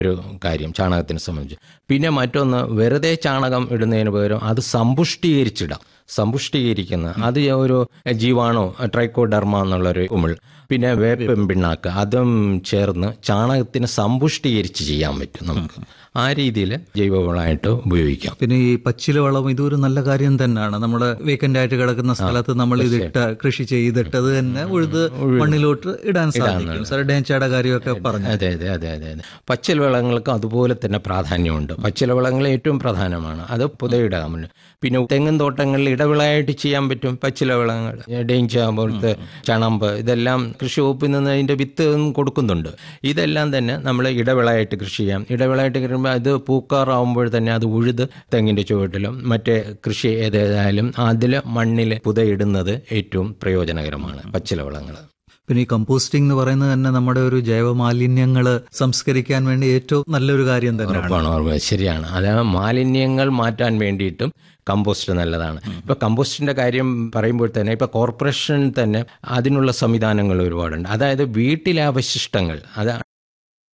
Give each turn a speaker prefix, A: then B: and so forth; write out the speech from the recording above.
A: ഒരു കാര്യം ചാണകത്തിനെ സംബന്ധിച്ച് പിന്നെ മറ്റൊന്ന് വെറുതെ ചാണകം ഇടുന്നതിന് പകരം അത് സമ്പുഷ്ടീകരിച്ചിടാം സമ്പുഷ്ടീകരിക്കുന്ന അത് ഒരു ജീവാണു ട്രൈക്കോഡർമ എന്നുള്ളൊരു കുമിൾ പിന്നെ വേപ്പൻ പിണ്ണാക്ക് അതും ചേർന്ന് ചാണകത്തിന് സമ്പുഷ്ടീകരിച്ച് ചെയ്യാൻ പറ്റും നമുക്ക് ആ രീതിയിൽ ജൈവവളമായിട്ട് ഉപയോഗിക്കാം
B: പിന്നെ ഈ പച്ചില വളം ഇതൊരു നല്ല കാര്യം തന്നെയാണ് നമ്മുടെ വേക്കന്റ് ആയിട്ട് കിടക്കുന്ന സ്ഥലത്ത് നമ്മൾ ഇതിട്ട കൃഷി ചെയ്തിട്ടത് തന്നെ ഉഴുത് മണ്ണിലോട്ട് ഇടാൻ സാധിക്കും സാർ ഡേഞ്ചയുടെ കാര്യമൊക്കെ പറഞ്ഞു
A: അതെ അതെ അതെ അതെ അതെ പച്ചില വളങ്ങൾക്ക് അതുപോലെ തന്നെ പ്രാധാന്യമുണ്ട് പച്ചില വളങ്ങൾ ഏറ്റവും പ്രധാനമാണ് അത് പുതയിടാൻ പിന്നെ തെങ്ങും തോട്ടങ്ങളിൽ ഇടവിളയായിട്ട് ചെയ്യാൻ പറ്റും പച്ചില വളങ്ങൾ ഡേഞ്ച പോലത്തെ ചണമ്പ് ഇതെല്ലാം കൃഷി വകുപ്പിൽ നിന്ന് അതിൻ്റെ വിത്ത് കൊടുക്കുന്നുണ്ട് ഇതെല്ലാം തന്നെ നമ്മൾ ഇടവിളയായിട്ട് കൃഷി ചെയ്യാം ഇടവിളയായിട്ട് കഴിയുമ്പോൾ അത് പൂക്കാറാവുമ്പോൾ തന്നെ അത് ഉഴുത് തെങ്ങിൻ്റെ ചുവട്ടിലും മറ്റേ കൃഷി ഏതായാലും അതിൽ മണ്ണിൽ പുതയിടുന്നത് ഏറ്റവും പ്രയോജനകരമാണ് പച്ചില വളങ്ങൾ
B: പിന്നെ ഈ കമ്പോസ്റ്റിംഗ് എന്ന് പറയുന്നത് തന്നെ നമ്മുടെ ഒരു ജൈവ മാലിന്യങ്ങൾ സംസ്കരിക്കാൻ വേണ്ടി ഏറ്റവും നല്ലൊരു കാര്യം തന്നെയാണ്
A: ഉറപ്പാണ് ഓർമ്മ ശരിയാണ് അത് മാലിന്യങ്ങൾ മാറ്റാൻ വേണ്ടിയിട്ടും കമ്പോസ്റ്റ് നല്ലതാണ് ഇപ്പൊ കമ്പോസ്റ്റിന്റെ കാര്യം പറയുമ്പോൾ തന്നെ ഇപ്പൊ കോർപ്പറേഷൻ തന്നെ അതിനുള്ള സംവിധാനങ്ങൾ ഒരുപാടുണ്ട് അതായത് വീട്ടിലെ അവശിഷ്ടങ്ങൾ അത്